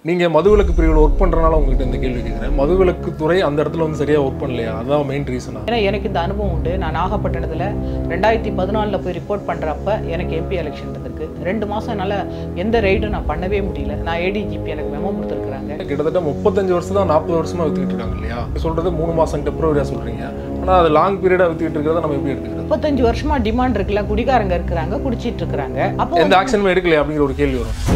நீங்கள் மதுவிலக்கு பிரிவில் ஒர்க் பண்ணுறனால உங்ககிட்ட இந்த கேள்வி கேட்குறேன் மதுவிலக்கு துறை அந்த இடத்துல வந்து சரியாக ஒர்க் பண்ணலையா அதான் மெயின் ரீசனா ஏன்னா எனக்கு இந்த அனுபவம் உண்டு நான் நாகப்பட்டினத்தில் ரெண்டாயிரத்தி பதினாலில் போய் ரிப்போர்ட் பண்ணுறப்ப எனக்கு எம்பி எலெக்ஷன் இருந்திருக்கு ரெண்டு மாதம் என்னால் எந்த ரைடும் நான் பண்ணவே முடியல நான் ஏடிஜிபி எனக்கு மெமோ கொடுத்துருக்குறாங்க கிட்டத்தட்ட முப்பத்தஞ்சு வருஷம் தான் நாற்பது வருஷமா வித்துக்கிட்டு இருக்காங்க இல்லையா நீங்க சொல்றது மூணு மாதம் டெம்பரவரியாக சொல்கிறீங்க ஆனால் அது லாங் பீரியடாக வித்துக்கிட்டு இருக்கிறத நம்ம எப்படி எடுத்துக்கிறது முப்பத்தஞ்சு வருஷமா டிமாண்ட் இருக்குல்ல குடிகாரங்க இருக்கிறாங்க குடிச்சிட்டு இருக்கிறாங்க அப்போ எந்த ஆக்ஷனுமே எடுக்கலையா அப்படிங்கிற ஒரு கேள்வி வரும்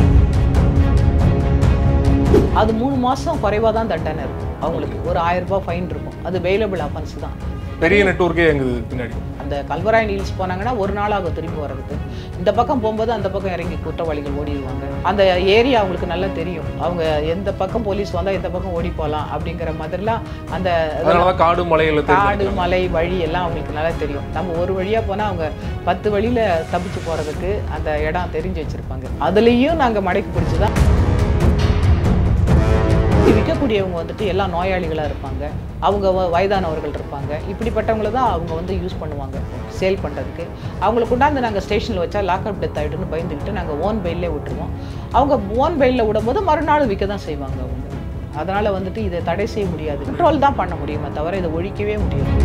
அது மூணு மாதம் குறைவாக தான் தண்டனை இருக்கும் அவங்களுக்கு ஒரு ஆயிரம் ரூபாய் ஃபைன் இருக்கும் அது பெயிலபிள் அஃபென்ஸ் தான் பெரிய நெட்ஒர்க்கே எங்குது பின்னாடி அந்த கல்வராயன் ஹில்ஸ் போனாங்கன்னா ஒரு நாள் ஆகும் திரும்பி வர்றதுக்கு இந்த பக்கம் போகும்போது அந்த பக்கம் இறங்கி குற்றவாளிகள் ஓடிடுவாங்க அந்த ஏரியா அவங்களுக்கு நல்லா தெரியும் அவங்க எந்த பக்கம் போலீஸ் வந்தால் எந்த பக்கம் ஓடி போகலாம் அப்படிங்கிற மாதிரிலாம் அந்த அதனால தான் காடு மலையில் காடு மலை வழி எல்லாம் அவங்களுக்கு நல்லா தெரியும் நம்ம ஒரு வழியா போனா அவங்க பத்து வழியில தப்பிச்சு போறதுக்கு அந்த இடம் தெரிஞ்சு வச்சிருப்பாங்க அதுலயும் நாங்க மடக்கி பிடிச்சி தான் விற்கக்கூடியவங்க வந்துட்டு எல்லாம் நோயாளிகளா இருப்பாங்க அவங்க வ- வயதானவர்கள் இருப்பாங்க இப்படிப்பட்டவங்கள தான் அவங்க வந்து யூஸ் பண்ணுவாங்க சேல் பண்ணுறதுக்கு அவங்களை கொண்டாந்து நாங்கள் ஸ்டேஷனில் வச்சா லாக்அப் டெத் ஆகிடுன்னு பயந்துக்கிட்டு நாங்கள் ஓன் பெயிலே விட்டுருவோம் அவங்க ஓன் பெயிலில் விடும்போது மறுநாள் விற்க தான் செய்வாங்க அவங்க அதனால் வந்துட்டு இதை தடை செய்ய முடியாது கண்ட்ரோல் தான் பண்ண முடியுமே தவிர இதை ஒழிக்கவே முடியாது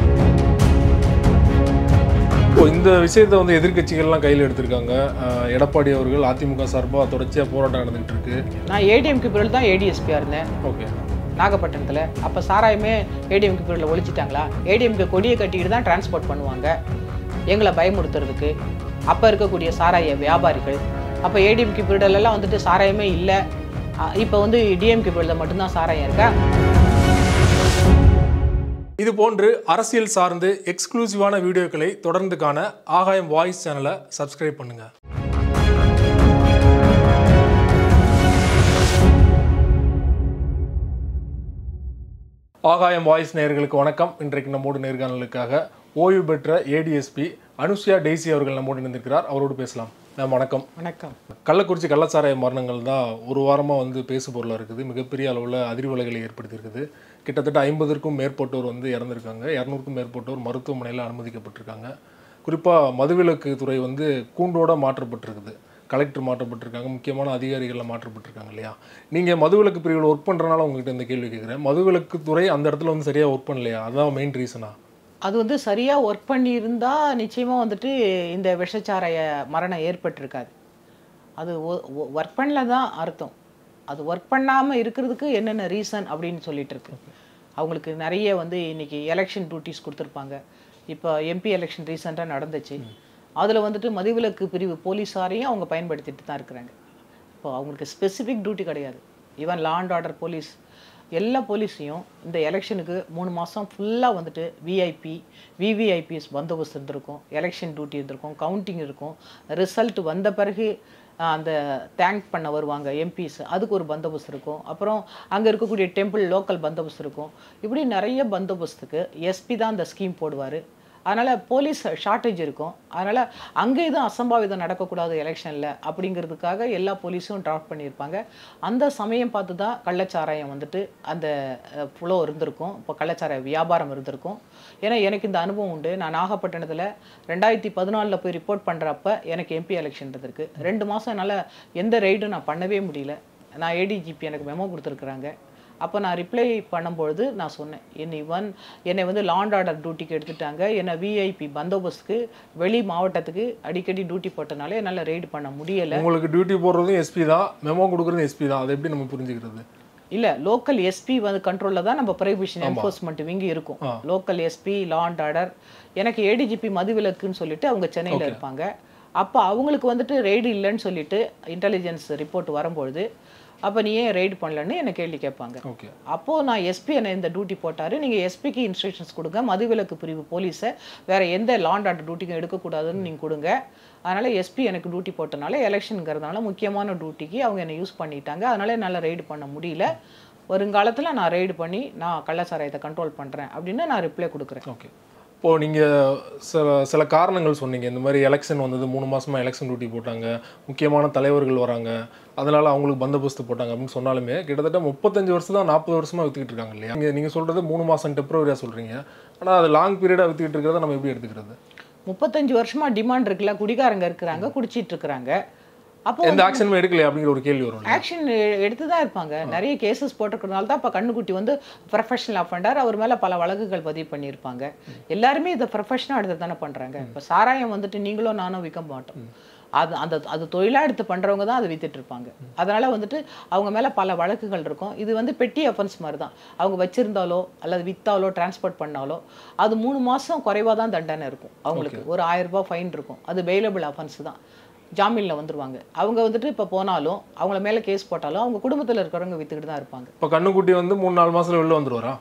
இப்போ இந்த விஷயத்தை வந்து எதிர்க்கட்சிகள்லாம் கையில் எடுத்திருக்காங்க அஹ் எடப்பாடி அவர்கள் அதிமுக சார்பாக தொடர்ச்சியாக போராட்டம் நடந்துகிட்டு இருக்கு நான் ஏடிஎம்கே பிரிவில் தான் ஏடிஎஸ்பியாக இருந்தேன் ஓகே நாகப்பட்டினத்தில் அப்போ சாராயமே ஏடிஎம்கே பிரிவில் ஒழிச்சிட்டாங்களா ஏடிஎம்கே கொடியை கட்டிக்கிட்டு தான் டிரான்ஸ்போர்ட் பண்ணுவாங்க எங்களை பயமுறுத்துறதுக்கு அப்போ இருக்கக்கூடிய சாராய வியாபாரிகள் அப்போ ஏடிஎம்கே பீரியட்லலாம் வந்துட்டு சாராயமே இல்லை இப்போ வந்து டிஎம்கே பீரியடில் மட்டும்தான் சாராயம் இருக்கா இது போன்று அரசியல் சார்ந்து எக்ஸ்க்ளூசிவான வீடியோக்களை தொடர்ந்து காண ஆகாயம் வாய்ஸ் சேனலை சப்ஸ்கிரைப் பண்ணுங்க ஆகாயம் வாய்ஸ் நேயர்களுக்கு வணக்கம் இன்றைக்கு நம்மோடு நேர்காணலுக்காக ஓய்வு பெற்ற ஏடிஎஸ்பி அனுஷ்யா டெய்சி அவர்கள் நம்மோடு இணைந்திருக்கிறார் அவரோடு பேசலாம் மேம் வணக்கம் வணக்கம் கள்ளக்குறிச்சி கள்ளச்சாராய மரணங்கள் தான் ஒரு வாரமாக வந்து பேசு பொருளாக இருக்குது மிகப்பெரிய அளவில் அதிர்வலைகளை ஏற்படுத்தியிருக்குது கிட்டத்தட்ட ஐம்பதற்கும் மேற்பட்டோர் வந்து இறந்துருக்காங்க இரநூறுக்கும் மேற்பட்டோர் மருத்துவமனையில் அனுமதிக்கப்பட்டிருக்காங்க குறிப்பாக மதுவிலக்கு துறை வந்து கூண்டோட மாற்றப்பட்டிருக்குது கலெக்டர் மாற்றப்பட்டிருக்காங்க முக்கியமான அதிகாரிகள்லாம் மாற்றப்பட்டிருக்காங்க இல்லையா நீங்கள் மதுவிலக்கு பிரிவில் ஒர்க் பண்ணுறனால உங்ககிட்ட இந்த கேள்வி கேட்குறேன் மதுவிலக்கு துறை அந்த இடத்துல வந்து சரியாக ஒர்க் பண்ணலையா அதான் மெயின் ரீசனா அது வந்து சரியாக ஒர்க் பண்ணியிருந்தா நிச்சயமாக வந்துட்டு இந்த விஷச்சாராய மரணம் ஏற்பட்டிருக்காது அது ஒர்க் பண்ணல தான் அர்த்தம் அது ஒர்க் பண்ணாமல் இருக்கிறதுக்கு என்னென்ன ரீசன் அப்படின்னு சொல்லிட்டு இருக்கு அவங்களுக்கு நிறைய வந்து இன்னைக்கு எலெக்ஷன் டியூட்டிஸ் கொடுத்துருப்பாங்க இப்போ எம்பி எலெக்ஷன் ரீசெண்டாக நடந்துச்சு அதில் வந்துட்டு மதுவிலக்கு பிரிவு போலீஸாரையும் அவங்க பயன்படுத்திட்டு தான் இருக்கிறாங்க இப்போ அவங்களுக்கு ஸ்பெசிஃபிக் டியூட்டி கிடையாது even law and order police எல்லா போலீஸையும் இந்த எலெக்ஷனுக்கு மூணு மாதம் ஃபுல்லாக வந்துட்டு விஐபி விவிஐபிஎஸ் பந்தோபஸ்து இருந்திருக்கும் எலெக்ஷன் டியூட்டி இருந்திருக்கும் கவுண்டிங் இருக்கும் ரிசல்ட் வந்த பிறகு ஆஹ், அந்த தேங்க் பண்ண வருவாங்க எம்பிஸ் அதுக்கு ஒரு பந்தோபஸ்து இருக்கும் அப்புறம் அங்கே இருக்கக்கூடிய டெம்பிள் லோக்கல் பந்தோபஸ்து இருக்கும் இப்படி நிறைய பந்தோபஸ்துக்கு எஸ்பி தான் அந்த ஸ்கீம் போடுவார் அதனால் போலீஸ் ஷார்ட்டேஜ் இருக்கும் அதனால் அங்கே எதுவும் அசம்பாவிதம் நடக்கக்கூடாது எலெக்ஷனில் அப்படிங்கிறதுக்காக எல்லா போலீஸும் ட்ராப் பண்ணியிருப்பாங்க அந்த சமயம் பார்த்து தான் கள்ளச்சாராயம் வந்துட்டு அந்த ஃப்ளோ இருந்திருக்கும் இப்போ கள்ளச்சாராய வியாபாரம் இருந்திருக்கும் ஏன்னா எனக்கு இந்த அனுபவம் உண்டு நான் நாகப்பட்டினத்தில் ரெண்டாயிரத்தி பதினாலில் போய் ரிப்போர்ட் பண்ணுறப்ப எனக்கு எம்பி எலெக்ஷன் இருந்திருக்கு ரெண்டு மாதம் என்னால் எந்த ரைடும் நான் பண்ணவே முடியல நான் ஏடிஜிபி எனக்கு மெமோ கொடுத்துருக்குறாங்க அப்போ நான் ரிப்ளை பண்ணும்பொழுது நான் சொன்னேன் என்னை ஒன் என்னை வந்து லாண்ட் ஆர்டர் டியூட்டிக்கு எடுத்துட்டாங்க என்னை விஐபி பந்தோபஸ்துக்கு வெளி மாவட்டத்துக்கு அடிக்கடி டியூட்டி போட்டனால என்னால் ரெய்டு பண்ண முடியலை உங்களுக்கு டியூட்டி போடுறதும் எஸ்பி தான் மெமோ கொடுக்குறதும் எஸ்பி தான் அதை எப்படி நம்ம புரிஞ்சுக்கிறது இல்லை லோக்கல் எஸ்பி வந்து கண்ட்ரோலில் தான் நம்ம ப்ரொஹிபிஷன் என்ஃபோர்ஸ்மெண்ட் விங்கி இருக்கும் local SP law and order எனக்கு ஏடிஜிபி மதுவிலக்குன்னு சொல்லிட்டு அவங்க சென்னையில் இருப்பாங்க அப்போ அவங்களுக்கு வந்துட்டு ரெய்டு இல்லைன்னு சொல்லிட்டு இன்டெலிஜென்ஸ் ரிப்போர்ட் வரும்பொழுது அப்போ நீ ஏன் ரெய்டு பண்ணலன்னு என்னை கேள்வி கேட்பாங்க ஓகே அப்போது நான் எஸ்பி என்னை இந்த டியூட்டி போட்டார் நீங்கள் எஸ்பிக்கு இன்ஸ்ட்ரக்ஷன்ஸ் கொடுங்க மதுவிலக்கு பிரிவு போலீஸை வேறு எந்த லாண்ட் ஆர்டர் டியூட்டிக்கும் எடுக்கக்கூடாதுன்னு நீங்கள் கொடுங்க அதனால் எஸ்பி எனக்கு டியூட்டி போட்டனால எலெக்ஷனுங்கிறதுனால முக்கியமான டியூட்டிக்கு அவங்க என்னை யூஸ் பண்ணிட்டாங்க அதனால் என்னால் ரெய்டு பண்ண முடியல வருங்காலத்தில் நான் ரெய்டு பண்ணி நான் கள்ளச்சாராயத்தை கண்ட்ரோல் பண்ணுறேன் அப்படின்னு நான் ரிப்ளை கொடுக்குறேன் ஓகே இப்போது நீங்கள் சில சில காரணங்கள் சொன்னீங்க இந்த மாதிரி எலெக்ஷன் வந்தது மூணு மாசமா எலெக்ஷன் டியூட்டி போட்டாங்க முக்கியமான தலைவர்கள் வராங்க அதனால அவங்களுக்கு பந்தோபஸ்து போட்டாங்க அப்படின்னு சொன்னாலுமே கிட்டத்தட்ட முப்பத்தஞ்சு வருஷம் தான் நாற்பது வருஷமா வித்துக்கிட்டு இருக்காங்க இல்லையா நீங்கள் நீங்கள் சொல்கிறது மூணு மாதம் டெம்பரவரியாக சொல்கிறீங்க ஆனால் அது லாங் பீரியடாக வித்துக்கிட்டு இருக்கிறத நம்ம எப்படி எடுத்துக்கிறது முப்பத்தஞ்சு வருஷமா டிமாண்ட் இருக்குல்ல குடிகாரங்க இருக்கிறாங்க குடிச்சிட்டு இருக்கிறாங்க அப்போ எந்த ஆக்ஷனுமே எடுக்கலையே அப்படிங்கிற ஒரு கேள்வி வரும் ஆக்ஷன் எடுத்து தான் இருப்பாங்க நிறைய கேசஸ் போட்டிருக்கிறதுனால தான் இப்போ கண்ணுக்குட்டி வந்து ப்ரொஃபஷனல் அஃபண்டர் அவர் மேலே பல வழக்குகள் பதிவு பண்ணியிருப்பாங்க எல்லாருமே இதை ப்ரொஃபஷனாக எடுத்து தானே பண்ணுறாங்க இப்போ சாராயம் வந்துட்டு நீங்களும் நானும் விற்க மாட்டோம் அது அந்த அது தொழிலாக எடுத்து பண்ணுறவங்க தான் அதை வித்துட்டு இருப்பாங்க அதனால் வந்துட்டு அவங்க மேலே பல வழக்குகள் இருக்கும் இது வந்து பெட்டி அஃபென்ஸ் மாதிரி தான் அவங்க வச்சிருந்தாலோ அல்லது வித்தாலோ டிரான்ஸ்போர்ட் பண்ணாலோ அது மூணு மாதம் குறைவாக தான் தண்டனை இருக்கும் அவங்களுக்கு ஒரு ஆயிரம் ரூபாய் ஃபைன் இருக்கும் அது பெயிலபிள் அஃபென்ஸ் தான் ஜாமீனில் வந்துருவாங்க அவங்க வந்துட்டு இப்போ போனாலும் அவங்கள மேலே கேஸ் போட்டாலும் அவங்க குடும்பத்தில் இருக்கிறவங்க வித்துக்கிட்டு தான் இருப்பாங்க இப்போ கண்ணுக்குட்டி வந்து மூணு நாலு மாசத்துல வெளில வந்துருவாரா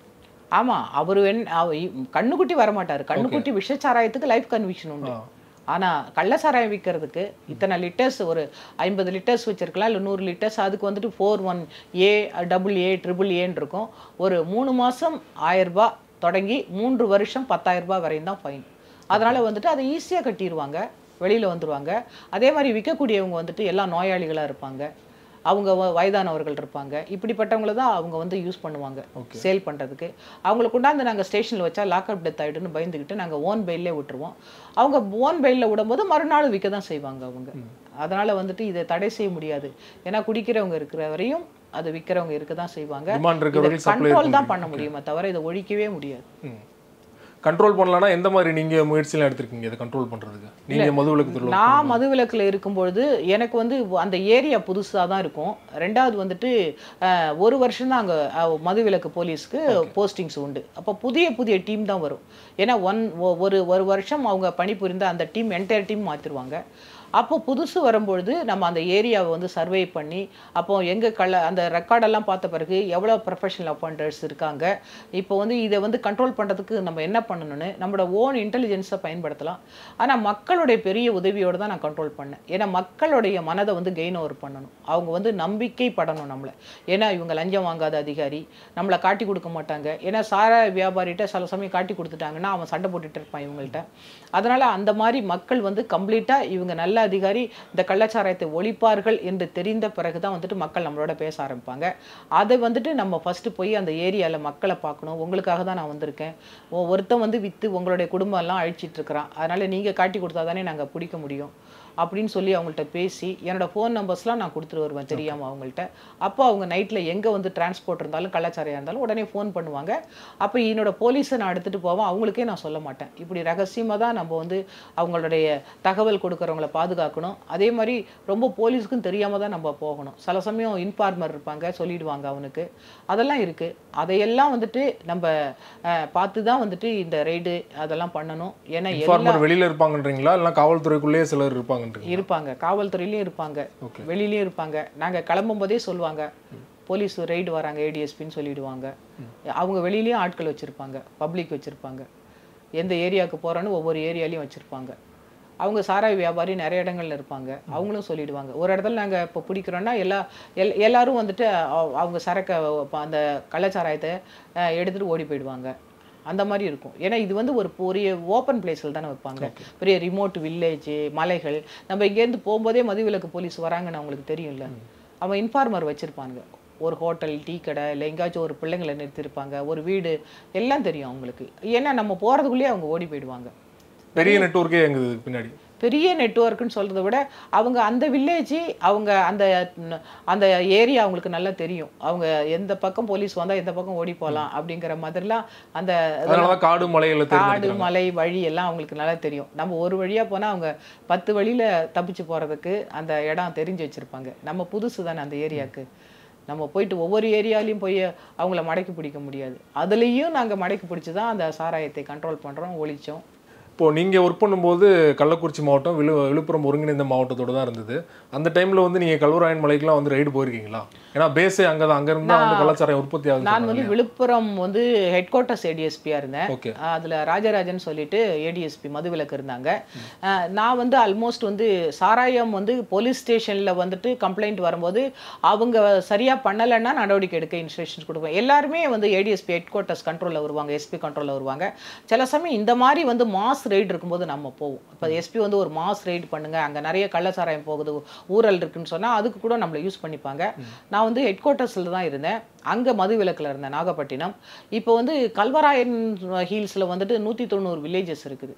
ஆமாம் அவர் வெண் அவ- இ- கண்ணுக்குட்டி வரமாட்டார் கண்ணுக்குட்டி விஷச்சாராயத்துக்கு லைஃப் கன்விக்ஷன் உண்டு ஆ. ஆனால் கள்ளச்சாராயம் விற்கிறதுக்கு இத்தனை லிட்டர்ஸ் ஒரு ஐம்பது லிட்டர்ஸ் வச்சிருக்கலாம் இல்லை நூறு லிட்டர்ஸ் அதுக்கு வந்துட்டு four one A double A triple ஏன்னு இருக்கும் ஒரு மூணு மாதம் ஆயிரரூபா தொடங்கி மூன்று வருஷம் பத்தாயிரம் ரூபாய் வரையும் தான் ஃபைன் அதனால் வந்துட்டு அதை ஈஸியாக கட்டிடுவாங்க வெளியில் வந்துருவாங்க அதே மாதிரி விற்கக்கூடியவங்க வந்துட்டு எல்லாம் நோயாளிகளாக இருப்பாங்க அவங்க வ- வயதானவர்கள் இருப்பாங்க இப்படிப்பட்டவங்கள தான் அவங்க வந்து யூஸ் பண்ணுவாங்க Okay. சேல் பண்ணுறதுக்கு அவங்கள கொண்டாந்து நாங்கள் ஸ்டேஷனில் வச்சா லாக்அப் டெத் ஆகிடுன்னு பயந்துக்கிட்டு நாங்கள் ஓன் பெயிலே விட்டுருவோம் அவங்க ஓன் பெயிலில் விடும்போது மறுநாள் விற்க தான் செய்வாங்க அவங்க அதனால் வந்துட்டு இதை தடை செய்ய முடியாது ஏன்னா குடிக்கிறவங்க இருக்கிற வரையும் அது விற்கிறவங்க இருக்க தான் செய்வாங்க டிமாண்ட் இருக்கிறவர்கள் சப்ளை கண்ட்ரோல் தான் பண்ண முடியுமே தவிர இதை ஒழிக்கவே முடியாது கண்ட்ரோல் பண்ணலாம்னா எந்த மாதிரி நீங்க முயற்சியெல்லாம் எடுத்திருக்கீங்க இதை கண்ட்ரோல் பண்றதுக்கு நீங்க மதுவிலக்கு துறையில நான் மதுவிலக்கில் இருக்கும்பொழுது எனக்கு வந்து அந்த ஏரியா புதுசாக தான் இருக்கும் ரெண்டாவது வந்துட்டு அஹ், ஒரு வருஷம் தான் அங்கே மதுவிலக்கு போலீஸ்க்கு போஸ்டிங்ஸ் உண்டு அப்போ புதிய புதிய டீம் தான் வரும் ஏன்னா ஒன் ஒரு ஒரு வருஷம் அவங்க பணிபுரிந்த அந்த டீம் என்டையர் டீம் மாற்றிடுவாங்க அப்போ புதுசு வரும்பொழுது நம்ம அந்த ஏரியாவை வந்து சர்வே பண்ணி அப்போ எங்கே கள்ள அந்த ரெக்கார்டெல்லாம் பார்த்த பிறகு எவ்வளோ ப்ரொஃபஷனல் அப்பாயிண்டர்ஸ் இருக்காங்க இப்போ வந்து இதை வந்து கண்ட்ரோல் பண்ணுறதுக்கு நம்ம என்ன பண்ணணும்னு நம்மளோட ஓன் இன்டெலிஜென்ஸை பயன்படுத்தலாம் ஆனால் மக்களுடைய பெரிய உதவியோடு தான் நான் கண்ட்ரோல் பண்ணேன் ஏன்னா மக்களுடைய மனதை வந்து கெயின் ஓவர் பண்ணணும் அவங்க வந்து நம்பிக்கை படணும் நம்மளை ஏன்னா இவங்க லஞ்சம் வாங்காத அதிகாரி நம்மளை காட்டி கொடுக்க மாட்டாங்க ஏன்னா சாராய வியாபாரிகிட்ட சில சமயம் காட்டி கொடுத்துட்டாங்கன்னா அவன் சண்டை போட்டுட்டு இருப்பான் இவங்கள்ட்ட அதனால் அந்த மாதிரி மக்கள் வந்து கம்ப்ளீட்டாக இவங்க நல்ல அதிகாரி இந்த கள்ளச்சாராயத்தை ஒழிப்பார்கள் என்று தெரிந்த பிறகு தான் வந்துட்டு மக்கள் நம்மளோட பேச ஆரம்பிப்பாங்க அதை வந்துட்டு நம்ம ஃபஸ்ட்டு போய் அந்த ஏரியாவில் மக்களை பார்க்கணும் உங்களுக்காக தான் நான் வந்திருக்கேன் ஒ- ஒருத்தன் வந்து விற்று உங்களுடைய குடும்பம் எல்லாம் அழிச்சிட்டு இருக்கிறான் அதனால் நீங்கள் காட்டி கொடுத்தா தானே நாங்கள் பிடிக்க முடியும் அப்படின்னு சொல்லி அவங்கள்ட்ட பேசி என்னோட ஃபோன் நம்பர்ஸ்லாம் நான் கொடுத்துட்டு வருவேன் தெரியாமல் அவங்கள்ட்ட அப்போ அவங்க நைட்டில் எங்கே வந்து டிரான்ஸ்போர்ட் இருந்தாலும் கள்ளச்சாரையாக இருந்தாலும் உடனே ஃபோன் பண்ணுவாங்க அப்போ என்னோட போலீஸை நான் எடுத்துகிட்டு போவேன் அவங்களுக்கே நான் சொல்ல மாட்டேன் இப்படி ரகசியமாக தான் நம்ம வந்து அவங்களுடைய தகவல் கொடுக்குறவங்கள பாதுகாக்கணும் அதே மாதிரி ரொம்ப போலீஸுக்கும் தெரியாமல் தான் நம்ம போகணும் சில சமயம் இன்ஃபார்மர் இருப்பாங்க சொல்லிடுவாங்க அவனுக்கு அதெல்லாம் இருக்குது அதையெல்லாம் வந்துட்டு நம்ம அஹ், பார்த்து தான் வந்துட்டு இந்த ரெய்டு அதெல்லாம் பண்ணணும் ஏன்னா எல்லா இன்ஃபார்மர் வெளியில இருப்பாங்கன்றீங்களா இல்ல காவல்துறைக்குள்ளேயே சிலர் இருப்பாங்கன்றீங்களா இருப்பாங்க காவல்துறையிலயும் இருப்பாங்க Okay. வெளியிலயும் இருப்பாங்க நாங்க கிளம்பும் போதே சொல்லுவாங்க போலீஸ் ரெய்டு வராங்க ஏடிஎஸ்பின்னு சொல்லிடுவாங்க அவங்க வெளியிலயும் ஆட்கள் வச்சிருப்பாங்க பப்ளிக் வச்சிருப்பாங்க எந்த ஏரியாவுக்கு போறோன்னு ஒவ்வொரு ஏரியாலையும் வச்சிருப்பாங்க அவங்க சாராய வியாபாரி நிறைய இடங்கள்ல இருப்பாங்க அவங்களும் சொல்லிடுவாங்க ஒரு இடத்துல நாங்க இப்போ பிடிக்கிறோன்னா எல்லா எல் எல்லாரும் வந்துட்டு அவ- அவங்க சரக்கை ப- அந்த கள்ளச்சாராயத்தை அஹ், எடுத்துட்டு ஓடி போயிடுவாங்க அந்த மாதிரி இருக்கும் ஏன்னா இது வந்து ஒரு பெரிய ஓப்பன் பிளேஸில் தானே வைப்பாங்க பெரிய ரிமோட் வில்லேஜ் மலைகள் நம்ம இங்கேருந்து போகும்போதே மதுவிலக்கு போலீஸ் வராங்கன்னு அவங்களுக்கு தெரியும்ல அவன் இன்ஃபார்மர் வச்சிருப்பாங்க ஒரு ஹோட்டல் டீ கடை இல்லை எங்கேயாச்சும் ஒரு பிள்ளைங்களை நிறுத்தியிருப்பாங்க ஒரு வீடு எல்லாம் தெரியும் அவங்களுக்கு ஏன்னா நம்ம போகிறதுக்குள்ளேயே அவங்க ஓடி போயிடுவாங்க பெரிய நெட்வொர்க்கே எங்குது இதுக்கு பின்னாடி பெரிய நெட்வொர்க்குன்னு சொல்கிறத விட அவங்க அந்த வில்லேஜ் அவங்க அந்த அந்த ஏரியா அவங்களுக்கு நல்லா தெரியும் அவங்க எந்த பக்கம் போலீஸ் வந்தால் எந்த பக்கம் ஓடி போகலாம் அப்படிங்கிற மாதிரிலாம் அந்த அதனாலதான் காடு மலைகளை காடு தேர்ந்தெடுக்கிறாங்க மலை வழி எல்லாம் அவங்களுக்கு நல்லா தெரியும் நம்ம ஒரு வழியா போனா அவங்க பத்து வழியில தப்பிச்சு போறதுக்கு அந்த இடம் தெரிஞ்சு வச்சிருப்பாங்க நம்ம புதுசு தானே அந்த ஏரியாவுக்கு நம்ம போயிட்டு ஒவ்வொரு ஏரியாலையும் போய் அவங்கள மடக்கி பிடிக்க முடியாது அதுலேயும் நாங்க மடக்கி பிடிச்சி தான் அந்த சாராயத்தை கண்ட்ரோல் பண்றோம் ஒழிச்சோம் இப்போ நீங்க ஒர்க் பண்ணும்போது கள்ளக்குறிச்சி மாவட்டம் விழு விழுப்புரம் ஒருங்கிணைந்த மாவட்டத்தோட தான் இருந்தது அந்த டைம்ல வந்து நீங்க கல்வராயன் மலைக்கெல்லாம் வந்து ரைடு போயிருக்கீங்களா ஏன்னா பேஸே அங்கதான் அங்க இருந்தா வந்து கலாச்சாரம் உற்பத்தி ஆகுது நான் வந்து விழுப்புரம் வந்து ஹெட் குவார்ட்டர்ஸ் ஏடிஎஸ்பியாக இருந்தேன் ஓகே அதில் ராஜராஜன் சொல்லிட்டு ஏடிஎஸ்பி மதுவிலக்கு இருந்தாங்க அஹ் நான் வந்து ஆல்மோஸ்ட் வந்து சாராயம் வந்து போலீஸ் ஸ்டேஷனில் வந்துட்டு கம்ப்ளைண்ட் வரும்போது அவங்க சரியாக பண்ணலைன்னா நடவடிக்கை எடுக்க இன்ஸ்ட்ரக்ஷன்ஸ் கொடுப்பேன் எல்லாருமே வந்து ஏடிஎஸ்பி ஹெட் குவார்ட்டர்ஸ் கண்ட்ரோலில் வருவாங்க எஸ்பி கண்ட்ரோலில் வருவாங்க சில சமயம் இந்த மாதிரி வந்து மாஸ் ரெய்டு இருக்கும்போது நம்ம போவோம் இப்போ எஸ்பி வந்து ஒரு மாஸ் ரெய்டு பண்ணுங்க அங்கே நிறைய கள்ளச்சாராயம் போகுது ஊழல் இருக்குன்னு சொன்னால் அதுக்கு கூட நம்மளை யூஸ் பண்ணிப்பாங்க நான் வந்து ஹெட் குவார்ட்டர்ஸில் தான் இருந்தேன் அங்கே மதுவிலக்கில் இருந்தேன் நாகப்பட்டினம் இப்போ வந்து கல்வராயன் ஹீல்ஸில் வந்துட்டு நூற்றி தொண்ணூறு வில்லேஜஸ் இருக்குது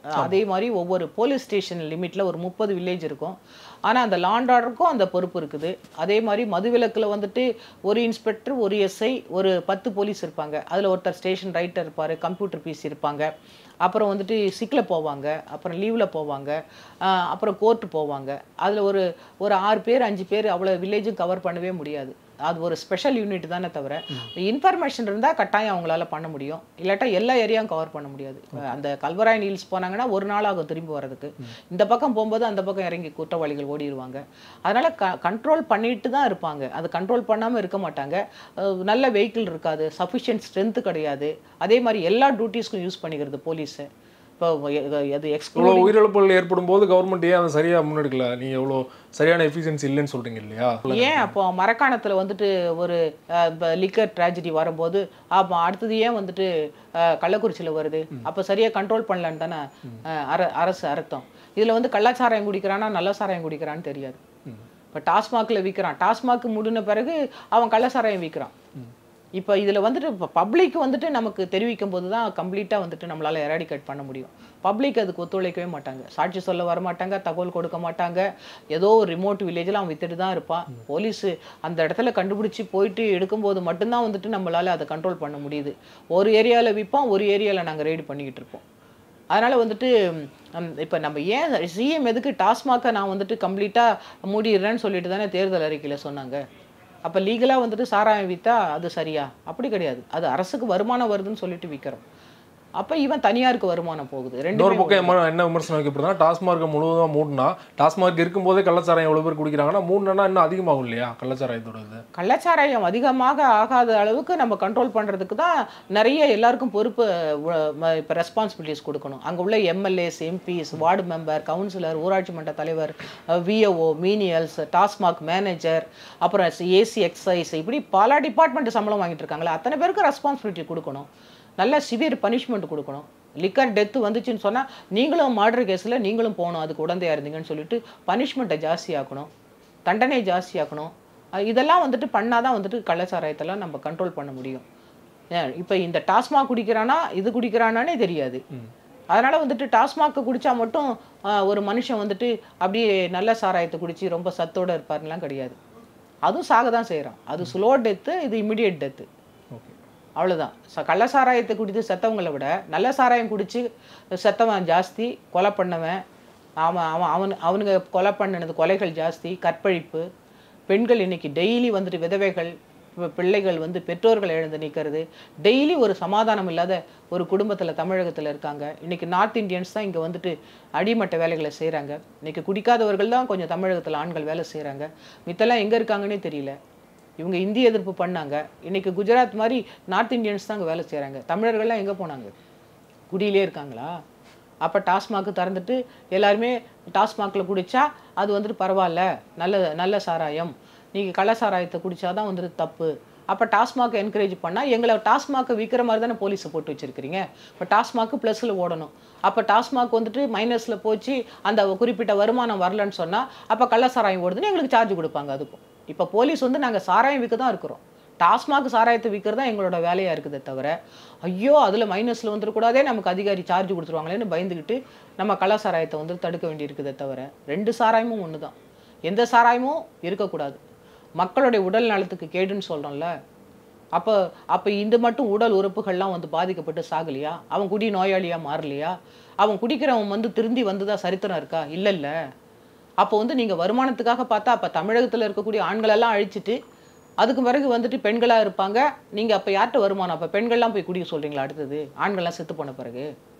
அதே மாதிரி ஒவ்வொரு போலீஸ் ஸ்டேஷன் லிமிட்டில் ஒரு முப்பது வில்லேஜ் இருக்கும் ஆனால் அந்த லாண்ட் ஆர்டருக்கும் அந்த பொறுப்பு இருக்குது அதே மாதிரி மதுவிலக்கில் வந்துட்டு ஒரு இன்ஸ்பெக்டர் ஒரு எஸ்ஐ ஒரு பத்து போலீஸ் இருப்பாங்க அதில் ஒருத்தர் ஸ்டேஷன் ரைட்டர் இருப்பார் கம்ப்யூட்டர் பிசி இருப்பாங்க அப்புறம் வந்துட்டு சிக்கில் போவாங்க அப்புறம் லீவில் போவாங்க ஆஹ் அப்புறம் கோர்ட்டு போவாங்க அதில் ஒரு ஒரு ஆறு பேர் அஞ்சு பேர் அவ்வளோ வில்லேஜும் கவர் பண்ணவே முடியாது அது ஒரு ஸ்பெஷல் யூனிட் தானே தவிர இன்ஃபர்மேஷன் இருந்தால் கட்டாயம் அவங்களால பண்ண முடியும் இல்லாட்டா எல்லா ஏரியாவும் கவர் பண்ண முடியாது அந்த கல்வராயன் ஹில்ஸ் போனாங்கன்னா ஒரு நாள் ஆகும் திரும்பி வர்றதுக்கு இந்த பக்கம் போகும்போது அந்த பக்கம் இறங்கி குற்றவாளிகள் ஓடிடுவாங்க அதனால க கண்ட்ரோல் பண்ணிட்டு தான் இருப்பாங்க அது கண்ட்ரோல் பண்ணாமல் இருக்க மாட்டாங்க அஹ் நல்ல வெஹிக்கிள் இருக்காது சஃபிஷியன்ட் ஸ்ட்ரென்த்து கிடையாது அதே மாதிரி எல்லா டியூட்டிஸ்க்கும் யூஸ் பண்ணிக்கிறது போலீஸு இப்போ அது எக்ஸ்க்ளூட் இவ்வளோ உயிரிழப்புகள் ஏற்படும் போது கவர்மெண்ட் ஏன் அதை சரியா முன்னெடுக்கல நீங்க எவ்வளோ சரியான எஃபிஷியன்சி இல்லைன்னு சொல்றீங்க இல்லையா ஏன் அப்போ மரக்காணத்தில் வந்துட்டு ஒரு லிக்கர் ட்ராஜடி வரும்போது அப்போ அடுத்தது ஏன் வந்துட்டு அஹ், கள்ளக்குறிச்சியில் வருது அப்போ சரியாக கண்ட்ரோல் பண்ணலன்னு தானே அஹ், அர அரசு அர்த்தம் இதில் வந்து கள்ளச்சாராயம் குடிக்கிறானா நல்ல சாராயம் குடிக்கிறான்னு தெரியாது இப்போ டாஸ்மாகில் விற்கிறான் டாஸ்மாக் முடின பிறகு அவன் கள்ளச்சாராயம் விற்கிறான் இப்போ இதில் வந்துட்டு இப்போ பப்ளிக் வந்துட்டு நமக்கு தெரிவிக்கும் போது தான் கம்ப்ளீட்டாக வந்துட்டு நம்மளால் எராடிகேட் பண்ண முடியும் பப்ளிக் அதுக்கு ஒத்துழைக்கவே மாட்டாங்க சாட்சி சொல்ல வர மாட்டாங்க தகவல் கொடுக்க மாட்டாங்க ஏதோ ஒரு ரிமோட் வில்லேஜில் அவன் வித்துட்டு தான் இருப்பான் போலீஸு அந்த இடத்துல கண்டுபிடிச்சி போயிட்டு எடுக்கும்போது மட்டும்தான் வந்துட்டு நம்மளால் அதை கண்ட்ரோல் பண்ண முடியுது ஒரு ஏரியாவில் விற்பான் ஒரு ஏரியாவில் நாங்கள் ரெய்டு பண்ணிக்கிட்டு இருப்போம் அதனால் வந்துட்டு இப்போ நம்ம ஏன் சிஎம் எதுக்கு டாஸ்மாகை நான் வந்துட்டு கம்ப்ளீட்டாக மூடிடுறேன்னு சொல்லிட்டு தானே தேர்தல் அறிக்கையில் சொன்னாங்க அப்போ லீகலாக வந்துட்டு சாராயம் விற்றா அது சரியா அப்படி கிடையாது அது அரசுக்கு வருமானம் வருதுன்னு சொல்லிட்டு விற்கிறோம் அப்போ இவன் தனியாருக்கு வருமானம் போகுது ரெண்டு இன்னொரு பக்கம் என்ன- என்ன விமர்சனம் வைக்கப்படுதுன்னா டாஸ்மார்க்கை முழுவதும் மூடனா டாஸ்மார்க் இருக்கும்போதே கள்ளச்சாராயம் எவ்வளோ பேர் குடிக்கிறாங்கன்னா மூணுனா இன்னும் அதிகமாகும் இல்லையா கள்ளச்சாராயத்தோட இது கள்ளச்சாராயம் அதிகமாக ஆகாத அளவுக்கு நம்ம கண்ட்ரோல் பண்ணுறதுக்கு தான் நிறைய எல்லாருக்கும் பொறுப்பு இப்போ ரெஸ்பான்சிபிலிட்டிஸ் கொடுக்கணும் அங்கே உள்ள MLAs MPs ward member councillor ஊராட்சி மன்ற தலைவர் விஓஓ மீனியல்ஸ் டாஸ்மாக் மேனேஜர் அப்புறம் ஏசி எக்ஸைஸ் இப்படி பல டிபார்ட்மெண்ட் சம்பளம் வாங்கிட்டு இருக்காங்களே அத்தனை பேருக்கு ரெஸ்பான்சிபிலிட்டி கொடுக்கணும் நல்ல சிவியர் பனிஷ்மெண்ட் கொடுக்கணும் லிக்கர் டெத்து வந்துச்சுன்னு சொன்னால் நீங்களும் மர்டர் கேஸில் நீங்களும் போகணும் அதுக்கு உடந்தையாக இருந்தீங்கன்னு சொல்லிட்டு பனிஷ்மெண்ட்டை ஜாஸ்தியாக்கணும் தண்டனை ஜாஸ்தியாக்கணும் அஹ் இதெல்லாம் வந்துட்டு பண்ணாதான் வந்துட்டு கள்ளச்சாராயத்தெல்லாம் நம்ம கண்ட்ரோல் பண்ண முடியும் ஏன் இப்போ இந்த டாஸ்மாக் குடிக்கிறானா இது குடிக்கிறானானே தெரியாது அதனால வந்துட்டு டாஸ்மாக் குடிச்சா மட்டும் அஹ், ஒரு மனுஷன் வந்துட்டு அப்படியே நல்ல சாராயத்தை குடிச்சு ரொம்ப சத்தோட இருப்பாருலாம் கிடையாது அதுவும் சாக தான் செய்கிறான் அது ஸ்லோ டெத்து இது இமிடியேட் டெத்து ஓகே அவ்வளோதான் ச கள்ள சாராயத்தை குடித்து செத்தவங்களை விட நல்ல சாராயம் குடித்து செத்தவன் ஜாஸ்தி கொலை பண்ணவன் அவன் அவன் அவன் அவனுங்க கொலை பண்ணினது கொலைகள் ஜாஸ்தி கற்பழிப்பு பெண்கள் இன்னைக்கு டெய்லி வந்துட்டு விதவைகள் பி- பிள்ளைகள் வந்து பெற்றோர்கள் எழுந்து நிற்கிறது டெய்லி ஒரு சமாதானம் இல்லாத ஒரு குடும்பத்தில் தமிழகத்தில் இருக்காங்க இன்னைக்கு நார்த் இந்தியன்ஸ் தான் இங்கே வந்துட்டு அடிமட்ட வேலைகளை செய்கிறாங்க இன்னைக்கு குடிக்காதவர்கள் தான் கொஞ்சம் தமிழகத்தில் ஆண்கள் வேலை செய்கிறாங்க மித்தெல்லாம் எங்கே இருக்காங்கன்னே தெரியல இவங்க இந்திய எதிர்ப்பு பண்ணாங்க இன்னைக்கு குஜராத் மாதிரி நார்த் இந்தியன்ஸ் தான் அங்கே வேலை செய்கிறாங்க தமிழர்கள்லாம் எங்கே போனாங்க குடியிலே இருக்காங்களா அப்போ டாஸ்மாக்கு திறந்துட்டு எல்லாருமே டாஸ்மாகில் குடிச்சா அது வந்துட்டு பரவாயில்ல நல்ல நல்ல சாராயம் நீங்கள் கள்ள சாராயத்தை குடிச்சாதான் வந்துட்டு தப்பு அப்போ டாஸ்மாக் என்கரேஜ் பண்ணால் எங்களை டாஸ்மாக்கை விற்கிற மாதிரி தானே போலீஸை போட்டு வச்சிருக்கிறீங்க இப்போ டாஸ்மாக்கு ப்ளஸில் ஓடணும் அப்போ டாஸ்மாக் வந்துட்டு மைனஸில் போச்சு அந்த குறிப்பிட்ட வருமானம் வரலன்னு சொன்னால் அப்போ கள்ள சாராயம் ஓடுதுன்னு எங்களுக்கு சார்ஜ் கொடுப்பாங்க அதுக்கும் இப்போ போலீஸ் வந்து நாங்கள் சாராயம் விற்க தான் இருக்கிறோம் டாஸ்மாக் சாராயத்தை விற்கிறது தான் எங்களோட வேலையாக இருக்குதே தவிர ஐயோ அதில் மைனஸில் வந்துடக்கூடாதே நமக்கு அதிகாரி சார்ஜ் கொடுத்துருவாங்களேன்னு பயந்துக்கிட்டு நம்ம கள்ள சாராயத்தை வந்து தடுக்க வேண்டியிருக்குதே தவிர ரெண்டு சாராயமும் ஒன்று தான் எந்த சாராயமும் இருக்கக்கூடாது மக்களுடைய உடல் நலத்துக்கு கேடுன்னு சொல்கிறோம்ல அப்போ அப்போ இந்த மட்டும் உடல் உறுப்புகள்லாம் வந்து பாதிக்கப்பட்டு சாகலையா அவன் குடி நோயாளியாக மாறலையா அவன் குடிக்கிறவன் வந்து திருந்தி வந்ததா சரித்திரம் இருக்கா இல்லைல்ல அப்போ வந்து நீங்கள் வருமானத்துக்காக பார்த்தா அப்போ தமிழகத்தில் இருக்கக்கூடிய ஆண்களெல்லாம் அழிச்சிட்டு அதுக்கு பிறகு வந்துட்டு பெண்களாக இருப்பாங்க நீங்கள் அப்போ யார்கிட்ட வருமானம் அப்போ பெண்கள்லாம் போய் குடிக்க சொல்கிறீங்களா அடுத்தது ஆண்கள்லாம் செத்து போன பிறகு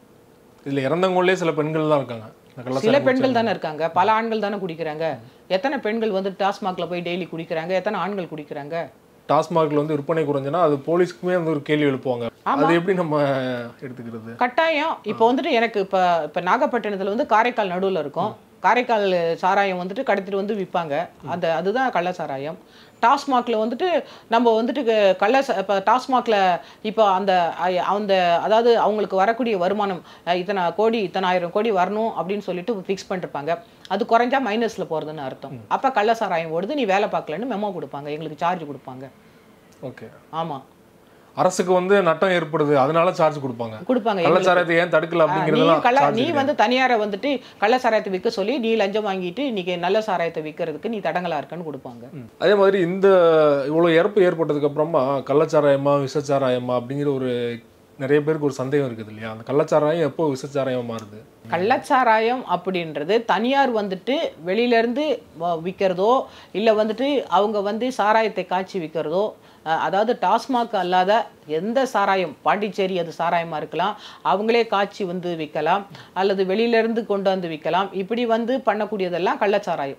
இதுல இறந்தவங்களே சில பெண்கள் தான் இருக்காங்க இந்த சில கள்ளச்சாராயம் பெண்கள் தானே இருக்காங்க பல ஆண்கள் தானே குடிக்கிறாங்க எத்தனை பெண்கள் வந்து டாஸ்மாக்ல போய் டெய்லி குடிக்கிறாங்க எத்தனை ஆண்கள் குடிக்கிறாங்க டாஸ்மார்க்ல வந்து விற்பனை குறைஞ்சுன்னா அது போலீஸ்க்குமே வந்து ஒரு கேள்வி எழுப்புவாங்க அது எப்படி நம்ம எடுத்துக்கிறது கட்டாயம் இப்போ வந்துட்டு எனக்கு இப்போ இப்போ நாகப்பட்டினத்தில் வந்து காரைக்கால் நடுவில் இருக்கும் காரைக்கால் சாராயம் வந்துட்டு கடத்திட்டு வந்து விற்பாங்க அந்த அதுதான் கள்ள சாராயம் டாஸ்மாகில் வந்துட்டு நம்ம வந்துட்டு க- கள்ள ச- இப்போ டாஸ்மாகில் இப்போ அந்த ஐ- அந்த அதாவது அவங்களுக்கு வரக்கூடிய வருமானம் அஹ், இத்தனை கோடி இத்தனை ஆயிரம் கோடி வரணும் அப்படின்னு சொல்லிட்டு ஃபிக்ஸ் பண்ணிருப்பாங்க அது குறைஞ்சா மைனஸில் போகிறதுன்னு அர்த்தம் அப்போ கள்ள சாராயம் ஓடுது நீ வேலை பார்க்கலன்னு மெமோ கொடுப்பாங்க எங்களுக்கு சார்ஜ் கொடுப்பாங்க ஓகே ஆமாம் அரசுக்கு வந்து நட்டம் ஏற்படுது அதனால சார்ஜ் கொடுப்பாங்க கொடுப்பாங்க எங்களுக்கு. கள்ளச்சாராயத்தை ஏன் தடுக்கல ஆ, நீ அப்படிங்கிறதெல்லாம் கள்ள charge நீ கிடையாது. வந்து தனியாரை வந்துட்டு கள்ள சாராயத்தை விற்க சொல்லி நீ லஞ்சம் வாங்கிட்டு இன்னைக்கு நல்ல சாராயத்தை விற்கிறதுக்கு நீ தடங்கலா இருக்கன்னு கொடுப்பாங்க அதே மாதிரி இந்த இவ்வளோ இறப்பு ஏற்பட்டதுக்கு அப்புறமா கள்ளச்சாராயமா விசச்சாராயமா அப்படிங்கிற ஒரு நிறைய பேருக்கு ஒரு சந்தேகம் இருக்குது இல்லையா அந்த கள்ளச்சாராயம் எப்போ விசச்சாராயமா மாறுது கள்ளச்சாராயம் அப்படின்றது தனியார் வந்துட்டு வெளியில இருந்து வ- விற்கிறதோ இல்லை வந்துட்டு அவங்க வந்து சாராயத்தை காய்ச்சி விற்கிறதோ அஹ், அதாவது டாஸ்மாக் அல்லாத எந்த சாராயம் பாண்டிச்சேரி அது சாராயமாக இருக்கலாம் அவங்களே காய்ச்சி வந்து விற்கலாம் அல்லது வெளியில இருந்து கொண்டு வந்து விற்கலாம் இப்படி வந்து பண்ணக்கூடியதெல்லாம் கள்ளச்சாராயம்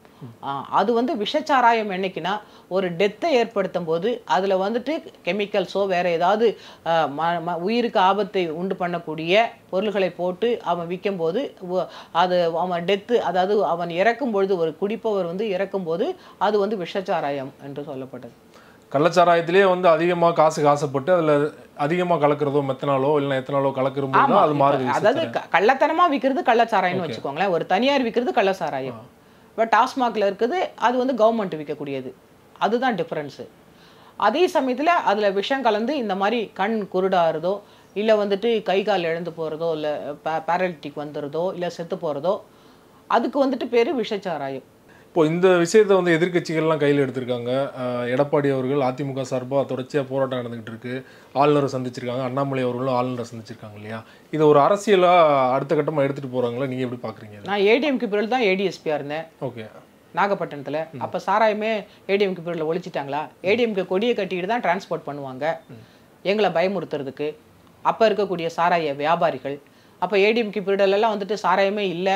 ஆ, அது வந்து விஷச்சாராயம் என்னைக்குன்னா ஒரு டெத்தை ஏற்படுத்தும் போது அதில் வந்துட்டு கெமிக்கல்ஸோ வேறு ஏதாவது ஆ, ம- ம- உயிருக்கு ஆபத்தை உண்டு பண்ணக்கூடிய பொருள்களை போட்டு அவன் விற்கும்போது உ- அது அவன் டெத்து அதாவது அவன் இறக்கும் பொழுது ஒரு குடிப்பவர் வந்து இறக்கும்போது அது வந்து விஷச்சாராயம் என்று சொல்லப்பட்டது கள்ளச்சாராயத்திலேயே வந்து அதிகமாக காசு காசப்பட்டு அதில் அதிகமாக கலக்கிறதோ மெத்தனாலோ இல்லைன்னா எத்தனாலோ கலக்கும்போது ஆமா தான் அது இப்ப மாறுது அதாவது விசச்சாராயம். க- கள்ளத்தனமா விற்கிறது கள்ளச்சாராயம்னு வச்சுக்கோங்களேன் ஒரு தனியார் விற்கிறது கள்ளச்சாராயம் இப்போ டாஸ்மாக்ல இருக்குது அது வந்து கவர்மெண்ட் விற்கக்கூடியது அதுதான் டிஃப்ரென்ஸு அதே சமயத்துல அதுல விஷம் கலந்து இந்த மாதிரி கண் குருடாகிறதோ இல்ல வந்துட்டு கை கால் இழந்து போறதோ இல்ல பேரலிட்டிக் வந்துடுறதோ இல்ல செத்து போறதோ அதுக்கு வந்துட்டு பேரு விஷச்சாராயம் இப்போ இந்த விஷயத்தை வந்து எதிர்க்கட்சிகள்லாம் கையில் எடுத்திருக்காங்க அஹ் எடப்பாடி அவர்கள் அதிமுக சார்பாக தொடர்ச்சியாக போராட்டம் நடந்துகிட்டு இருக்கு ஆளுநரை சந்திச்சிருக்காங்க அண்ணாமலை அவர்களும் ஆளுநரை சந்திச்சிருக்காங்க இல்லையா இதை ஒரு அரசியலாக அடுத்த கட்டமாக எடுத்துகிட்டு போகிறாங்களா நீங்கள் எப்படி பார்க்குறீங்க நான் ஏடிஎம்கே பிறகு தான் ஏடிஎஸ்பியாக இருந்தேன் ஓகே நாகப்பட்டினத்தில் அப்போ சாராயமே ஏடிஎம்கே பீரியடில் ஒழிச்சிட்டாங்களா ஏடிஎம்கே கொடியை கட்டிட்டு தான் டிரான்ஸ்போர்ட் பண்ணுவாங்க எங்களை பயமுறுத்துறதுக்கு அப்போ இருக்கக்கூடிய சாராய வியாபாரிகள் அப்போ ஏடிஎம்கே பீரியடெல்லாம் வந்துட்டு சாராயமே இல்லை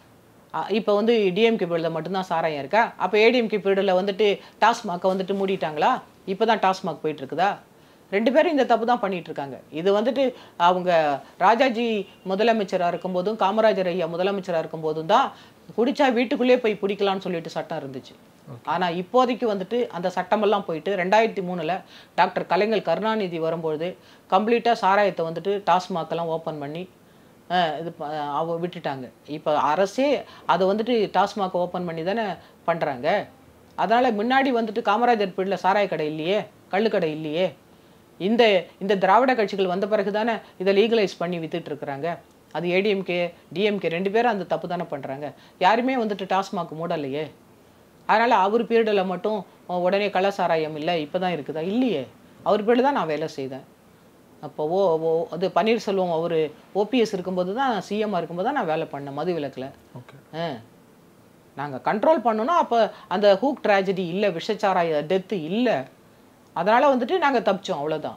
இப்போ வந்து டிஎம்கே பீரியடில் மட்டும்தான் சாராயம் இருக்கா அப்போ ஏடிஎம்கே பீரியடில் வந்துட்டு டாஸ்மாக்கை வந்துட்டு மூடிட்டாங்களா இப்போ தான் டாஸ்மாக் போயிட்டு இருக்குதா ரெண்டு பேரும் இந்த தப்பு தான் பண்ணிட்டு இருக்காங்க இது வந்துட்டு அவங்க ராஜாஜி முதலமைச்சராக இருக்கும்போதும் காமராஜர் ஐயா முதலமைச்சராக இருக்கும்போதும் தான் குடிச்சா வீட்டுக்குள்ளே போய் பிடிக்கலாம்னு சொல்லிட்டு சட்டம் இருந்துச்சு ஆனா இப்போதைக்கு வந்துட்டு அந்த சட்டமெல்லாம் போயிட்டு ரெண்டாயிரத்தி மூணுல டாக்டர் கலைஞர் கருணாநிதி வரும்பொழுது கம்ப்ளீட்டாக சாராயத்தை வந்துட்டு டாஸ்மாக்கெல்லாம் ஓப்பன் பண்ணி அஹ், இது ப- அவ விட்டுட்டாங்க இப்போ அரசே அதை வந்துட்டு டாஸ்மாக் ஓப்பன் பண்ணி தானே பண்றாங்க அதனால முன்னாடி வந்துட்டு காமராஜர் பீரியடில் சாராய கடை இல்லையே கள்ளுக்கடை இல்லையே இந்த இந்த திராவிட கட்சிகள் வந்த பிறகு தானே இதை லீகலைஸ் பண்ணி வித்துட்டு இருக்கிறாங்க அது ஏடிஎம்கே டிஎம்கே ரெண்டு பேரும் அந்த தப்பு தானே பண்ணுறாங்க யாருமே வந்துட்டு டாஸ்மாக் மூடலையே அதனால் அவர் பீரியடில் மட்டும் அஹ், உடனே கள்ளசாராயம் இல்லை இப்போ தான் இருக்குதா இல்லையே அவர் பீரியட் தான் நான் வேலை செய்தேன் அப்போ ஓ ஓ அது பன்னீர்செல்வம் அவர் ஓபிஎஸ் இருக்கும்போது தான் சிஎம்மாக இருக்கும்போது தான் நான் வேலை பண்ணேன் மது விலக்கில் ஓகே ஆ நாங்கள் கண்ட்ரோல் பண்ணணும் அப்போ அந்த ஹூக் ட்ராஜடி இல்லை விஷச்சாராய டெத்து இல்லை அதனால் வந்துட்டு நாங்கள் தப்பிச்சோம் அவ்வளோதான்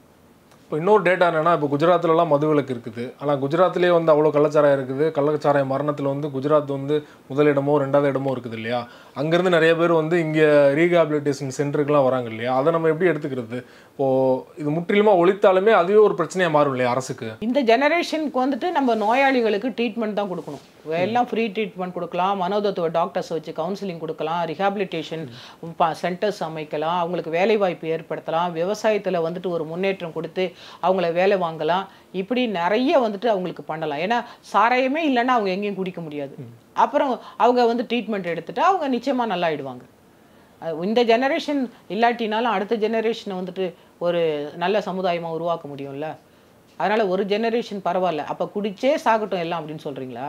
இப்போ இன்னொரு டேட்டா என்னன்னா இப்போ குஜராத்லலாம் மதுவிலக்கு இருக்குது ஆனால் குஜராத்லேயே வந்து அவ்வளோ கள்ளச்சாராயம் இருக்குது கள்ளச்சாராய மரணத்தில் வந்து குஜராத் வந்து முதலிடமோ ரெண்டாவது இடமோ இருக்குது இல்லையா அங்கேருந்து நிறைய பேர் வந்து இங்கே ரீஹாபிலிட்டேஷன் சென்டருக்குலாம் வராங்க இல்லையா அதை நம்ம எப்படி எடுத்துக்கிறது இப்போது இது முற்றிலுமாக ஒழித்தாலுமே அதுவே ஒரு பிரச்சனையாக மாறும் இல்லையா அரசுக்கு இந்த ஜெனரேஷனுக்கு வந்துட்டு நம்ம நோயாளிகளுக்கு ட்ரீட்மெண்ட் தான் கொடுக்கணும் எல்லாம் ஃப்ரீ ட்ரீட்மெண்ட் கொடுக்கலாம் மனோதத்துவ டாக்டர்ஸ் வச்சு கவுன்சிலிங் கொடுக்கலாம் ரிஹாபிலிட்டேஷன் சென்டர்ஸ் அமைக்கலாம் அவங்களுக்கு வேலை வாய்ப்பு ஏற்படுத்தலாம் விவசாயத்தில் வந்துட்டு ஒரு முன்னேற்றம் கொடுத்து அவங்கள வேலை வாங்கலாம் இப்படி நிறைய வந்துட்டு அவங்களுக்கு பண்ணலாம் ஏன்னா சாராயமே இல்லைன்னா அவங்க எங்கேயும் குடிக்க முடியாது அப்புறம் அவங்க வந்து ட்ரீட்மெண்ட் எடுத்துட்டு அவங்க நிச்சயமாக நல்லா ஆயிடுவாங்க அஹ் இந்த ஜெனரேஷன் இல்லாட்டினாலும் அடுத்த ஜெனரேஷனை வந்துட்டு ஒரு நல்ல சமுதாயமாக உருவாக்க முடியும்ல அதனால் ஒரு ஜெனரேஷன் பரவாயில்ல அப்போ குடிச்சே சாகட்டும் எல்லாம் அப்படின்னு சொல்கிறீங்களா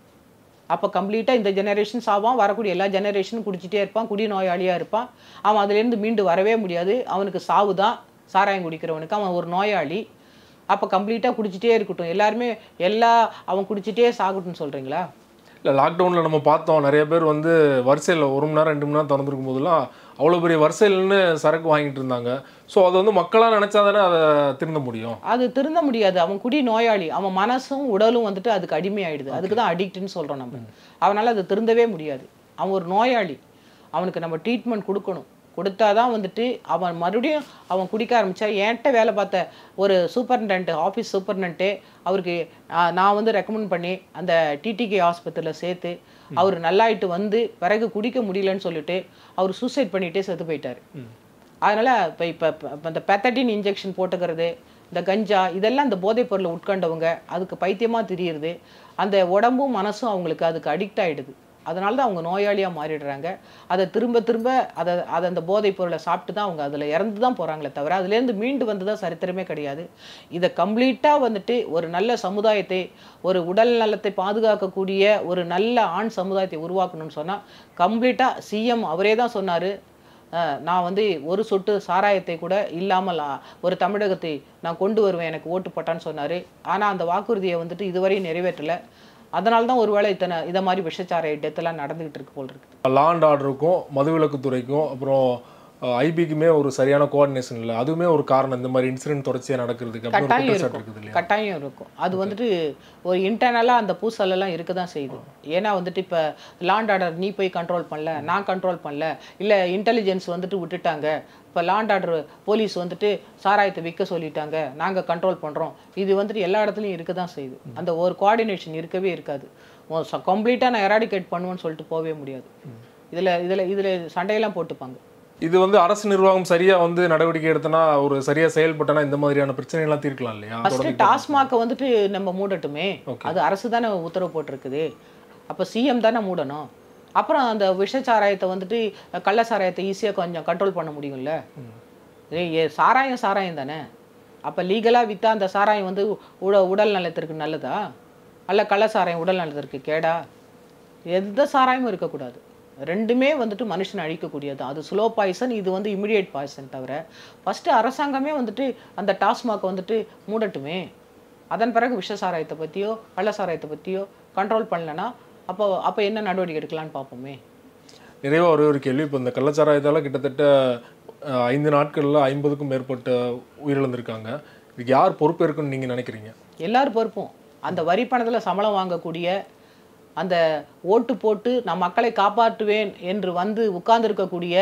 அப்போ கம்ப்ளீட்டாக இந்த ஜெனரேஷன் சாவான் வரக்கூடிய எல்லா ஜெனரேஷனும் குடிச்சிட்டே இருப்பான் குடி நோயாளியாக இருப்பான் அவன் அதுலேருந்து மீண்டு வரவே முடியாது அவனுக்கு சாவு தான் சாராயம் குடிக்கிறவனுக்கு அவன் ஒரு நோயாளி அப்போ கம்ப்ளீட்டாக குடிச்சிட்டே இருக்கட்டும் எல்லாருமே எல்லா அவன் குடிச்சிட்டே சாகட்டும்னு சொல்கிறீங்களா இல்லை லாக்டவுனில் நம்ம பார்த்தோம் நிறைய பேர் வந்து வரிசையில் ஒரு மணி நேரம் ரெண்டு மணி நேரம் திறந்துருக்கும் போதெல்லாம் அவ்வளோ பெரிய வரிசையில்னு சரக்கு வாங்கிட்டு இருந்தாங்க ஸோ அது வந்து மக்களாக நினச்சா தானே அதை திருந்த முடியும் அது திருந்த முடியாது அவன் குடி நோயாளி அவன் மனசும் உடலும் வந்துட்டு அதுக்கு அடிமையாயிடுது அதுக்கு தான் அடிக்ட்னு சொல்றோம் நம்ம அவனால அது திருந்தவே முடியாது அவன் ஒரு நோயாளி அவனுக்கு நம்ம ட்ரீட்மெண்ட் கொடுக்கணும் கொடுத்தாதான் வந்துட்டு அவன் மறுபடியும் அவன் குடிக்க ஆரம்பிச்சா என்கிட்ட வேலை பார்த்த ஒரு சூப்பர்டென்ட் ஆஃபீஸ் சூப்பர்டென்ட்டே அவருக்கு ஆஹ், நான் வந்து ரெக்கமெண்ட் பண்ணி அந்த டிடிகே ஆஸ்பத்திரியில் சேர்த்து அவர் நல்லாயிட்டு வந்து பிறகு குடிக்க முடியலன்னு சொல்லிட்டு அவர் சூசைட் பண்ணிட்டே செத்து போயிட்டாரு அதனால இப்போ இப்போ இப்போ இந்த பெத்தட்டின் இன்ஜெக்ஷன் போட்டுக்கிறது இந்த கஞ்சா இதெல்லாம் இந்த போதைப் பொருளை உட்கொண்டவங்க அதுக்கு பைத்தியமாக திரியுறது அந்த உடம்பும் மனசும் அவங்களுக்கு அதுக்கு அடிக்ட் ஆயிடுது அதனால தான் அவங்க நோயாளியாக மாறிடுறாங்க அதை திரும்ப திரும்ப அதை அதை அந்த போதைப் பொருளை சாப்பிட்டு தான் அவங்க அதில் இறந்து தான் போகிறாங்களே தவிர அதுலேருந்து மீண்டு வந்ததா சரித்திரமே கிடையாது இதை கம்ப்ளீட்டாக வந்துட்டு ஒரு நல்ல சமுதாயத்தை ஒரு உடல் நலத்தை பாதுகாக்கக்கூடிய ஒரு நல்ல ஆண் சமுதாயத்தை உருவாக்கணும்னு சொன்னால் கம்ப்ளீட்டாக சிஎம் அவரே தான் சொன்னார் நான் வந்து ஒரு சொட்டு சாராயத்தை கூட இல்லாமல் ஆ, ஒரு தமிழகத்தை நான் கொண்டு வருவேன் எனக்கு ஓட்டு போட்டான்னு சொன்னார் ஆனால் அந்த வாக்குறுதியை வந்துட்டு இதுவரையும் நிறைவேற்றலை அதனால தான் ஒருவேளை இத்தனை இதை மாதிரி விஷச்சாராய டெத்தெல்லாம் நடந்துகிட்டு இருக்கு போல் இருக்குது லா அண்ட் ஆர்டருக்கும் மதுவிலக்குத்துறைக்கும் அப்புறம் ஐபிக்குமே ஒரு சரியான கோஆர்டினேஷன் இல்லை அதுவுமே ஒரு காரணம் இந்த மாதிரி இன்சிடென்ட் தொடர்ச்சியாக நடக்கிறதுக்கு அப்படின்னு ஒரு கட்டாயம் குற்றச்சாட்டு இருக்கும் இருக்குது இல்லையா கட்டாயம் இருக்கும் அது வந்துட்டு ஒரு இன்டர்னலாக அந்த பூசலெல்லாம் இருக்க தான் செய்யுது ஏன்னா வந்துட்டு இப்போ லாண்ட் ஆர்டர் நீ போய் கண்ட்ரோல் பண்ணல நான் கண்ட்ரோல் பண்ணல இல்லை இன்டெலிஜென்ஸ் வந்துட்டு விட்டுட்டாங்க இப்போ லாண்ட் ஆர்டர் போலீஸ் வந்துட்டு சாராயத்தை விற்க சொல்லிட்டாங்க நாங்கள் கண்ட்ரோல் பண்ணுறோம் இது வந்துட்டு எல்லா இடத்துலையும் இருக்க தான் செய்யுது அந்த ஒரு கோஆர்டினேஷன் இருக்கவே இருக்காது கம்ப்ளீட்டாக நான் எராடிகேட் பண்ணுவேன்னு சொல்லிட்டு போகவே முடியாது இதில் இதில் இதில் சண்டையெல்லாம் போட்டுப்பாங்க இது வந்து அரசு நிர்வாகம் சரியா வந்து நடவடிக்கை எடுத்தனா ஒரு சரியா செயல்பட்டனா இந்த மாதிரியான பிரச்சனைகள்லாம் தீர்க்கலாம் இல்லையா ஃபர்ஸ்ட் டாஸ்மாக்கை வந்துட்டு நம்ம மூடட்டுமே அது அரசு தானே உத்தரவு போட்டிருக்குது அப்போ சிஎம் தானே மூடணும் அப்புறம் அந்த விஷச்சாராயத்தை வந்துட்டு கள்ள சாராயத்தை ஈஸியாக கொஞ்சம் கண்ட்ரோல் பண்ண முடியும்ல ஏய், ஏ சாராயம் சாராயம் தானே அப்போ லீகலாக விற்றா அந்த சாராயம் வந்து உட உடல் நலத்திற்கு நல்லதா அல்ல கள்ள சாராயம் உடல் நலத்திற்கு கேடா எந்த சாராயமும் இருக்கக்கூடாது ரெண்டுமே வந்துட்டு மனுஷனை அழிக்கக்கூடியது அது ஸ்லோ பாய்சன் இது வந்து இமிடியேட் பாய்சன் தவிர ஃபஸ்ட்டு அரசாங்கமே வந்துட்டு அந்த டாஸ்மாக் வந்துட்டு மூடட்டுமே அதன் பிறகு விஷ சாராயத்தை பற்றியோ கள்ள சாராயத்தை பற்றியோ கண்ட்ரோல் பண்ணலனா அப்போ அப்போ என்ன நடவடிக்கை எடுக்கலான்னு பார்ப்போமே நிறைவா ஒரே ஒரு கேள்வி இப்போ இந்த கள்ளச்சாராயத்தால கிட்டத்தட்ட அஹ், ஐந்து நாட்கள்ல ஐம்பதுக்கும் மேற்பட்ட உயிரிழந்திருக்காங்க இதுக்கு யார் பொறுப்பேற்குன்னு நீங்க நினைக்கிறீங்க எல்லார் பொறுப்பும் அந்த வரி பணத்தில் சம்பளம் வாங்கக்கூடிய அந்த ஓட்டு போட்டு நான் மக்களை காப்பாற்றுவேன் என்று வந்து உட்கார்ந்திருக்கக்கூடிய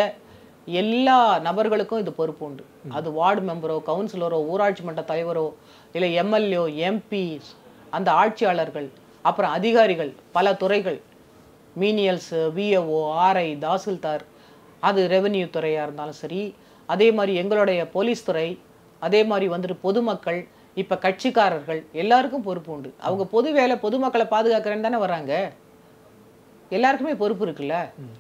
எல்லா நபர்களுக்கும் இது பொறுப்பு உண்டு அது வார்டு மெம்பரோ கவுன்சிலரோ ஊராட்சி மன்ற தலைவரோ இல்லை எம்எல்ஏ எம்பி அந்த ஆட்சியாளர்கள் அப்புறம் அதிகாரிகள் பல துறைகள் மீனியல்ஸ் விஏஓ ஆர்ஐ தாசில்தார் அது ரெவென்யூ துறையாக இருந்தாலும் சரி அதே மாதிரி எங்களுடைய போலீஸ் துறை அதே மாதிரி வந்துட்டு பொதுமக்கள் இப்போ கட்சிக்காரர்கள் எல்லாருக்கும் பொறுப்பு உண்டு அவங்க பொது வேலை பொதுமக்களை பாதுகாக்கிறேன்னு தானே வராங்க எல்லாருக்குமே பொறுப்பு இருக்குல்ல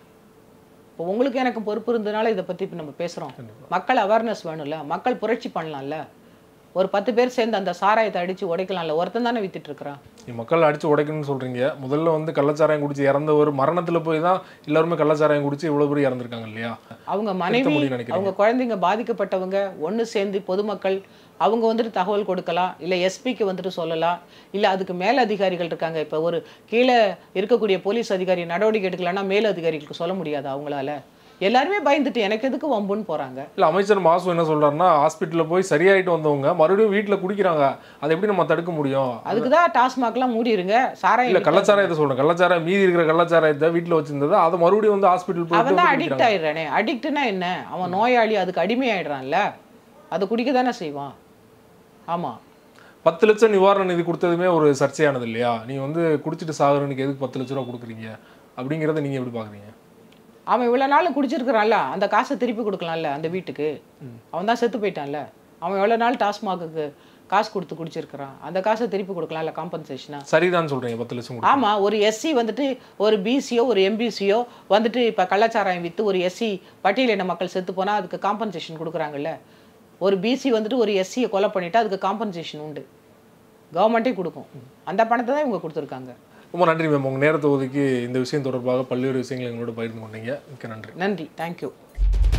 இப்போ உங்களுக்கு எனக்கு பொறுப்பு இருந்ததுனால இதை பற்றி இப்போ நம்ம பேசுகிறோம் மக்கள் அவேர்னஸ் வேணும்ல மக்கள் புரட்சி பண்ணலாம்ல ஒரு பத்து பேர் சேர்ந்து அந்த சாராயத்தை அடித்து உடைக்கலாம்ல ஒருத்தன் தானே வித்துட்டு இருக்கிறான் நீ மக்கள் அடிச்சு உடைக்கணும்னு சொல்றீங்க முதல்ல வந்து கள்ளச்சாராயம் குடிச்சு இறந்தவர் மரணத்துல போய் தான் எல்லாருமே கள்ளச்சாராயம் குடிச்சு இவ்வளவு பேர் இறந்திருக்காங்க இல்லையா அவங்க மனைவி முடியும்னு நினைக்கிறீங்க? அவங்க குழந்தைங்க பாதிக்கப்பட்டவங்க ஒன்று சேர்ந்து பொதுமக்கள் அவங்க வந்துட்டு தகவல் கொடுக்கலாம் இல்லை எஸ்பிக்கு வந்துட்டு சொல்லலாம் இல்லை அதுக்கு மேல் அதிகாரிகள் இருக்காங்க இப்போ ஒரு கீழே இருக்கக்கூடிய போலீஸ் அதிகாரி நடவடிக்கை எடுக்கலைன்னா மேல் அதிகாரிகளுக்கு சொல்ல முடியாது அவங்களால எல்லாருமே பயந்துட்டு எனக்கு எதுக்கு வம்புன்னு போகிறாங்க இல்ல அமைச்சர் மாசு என்ன சொல்றாருன்னா ஹாஸ்பிட்டல்ல போய் சரியாயிட்டு வந்தவங்க மறுபடியும் வீட்டுல குடிக்கிறாங்க அதை எப்படி நம்ம தடுக்க முடியும் அதுக்கு தான் டாஸ்மாக்லாம் மூடிடுங்க இல்ல சாராயம் கள்ளச்சாராயத்தை சொல்றேன் கள்ளச்சாராயம் மீதி இருக்கிற கள்ளச்சாராயத்தை வீட்டுல வச்சிருந்ததை அதை மறுபடியும் வந்து ஹாஸ்பிட்டல் அவன் போயிட்டு தான் வந்து அடிக்ட் குடிக்கிறாங்க. ஆயிடுறானே அடிக்ட்னா என்ன அவன் நோயாளி அதுக்கு அடிமையாயிடுறான்ல அது குடிக்க தானே செய்வான் ஆமாம் பத்து லட்சம் நிவாரண நிதி கொடுத்ததுமே ஒரு சர்ச்சையானது இல்லையா நீ வந்து குடிச்சிட்டு சாகுறனுக்கு எதுக்கு பத்து லட்ச ரூபா கொடுக்குறீங்க அப்படிங்கறத நீங்க எப்படி பாக்குறீங்க அவன் இவ்வளோ நாள் குடிச்சிருக்கிறான்ல அந்த காசை திருப்பி கொடுக்கலாம்ல அந்த வீட்டுக்கு அவன் தான் செத்து போயிட்டான்ல அவன் எவ்வளோ நாள் டாஸ்மாகுக்கு காசு கொடுத்து குடிச்சிருக்கிறான் அந்த காசை திருப்பி கொடுக்கலாம்ல காம்பன்சேஷனா சரிதான் சொல்றீங்க பத்து லட்சம் கொடுத்து. ஆமா ஒரு எஸ்சி வந்துட்டு ஒரு பிசியோ ஒரு எம்பிசியோ வந்துட்டு இப்போ கள்ளச்சாராயம் விற்று ஒரு எஸ்சி பட்டியலின மக்கள் செத்து போனால் அதுக்கு காம்பன்சேஷன் கொடுக்குறாங்கல்ல ஒரு பிசி வந்துட்டு ஒரு எஸ்சியை கொலை பண்ணிட்டா அதுக்கு காம்பன்சேஷன் உண்டு கவர்மெண்ட்டே கொடுக்கும் அந்த பணத்தை தான் இவங்க கொடுத்துருக்காங்க ரொம்ப நன்றி மேம் உங்க நேரத்தை ஒதுக்கி இந்த விஷயம் தொடர்பாக பல்வேறு விஷயங்களை எங்களோட பகிர்ந்து கொண்டீங்க மிக்க நன்றி நன்றி தேங்க்யூ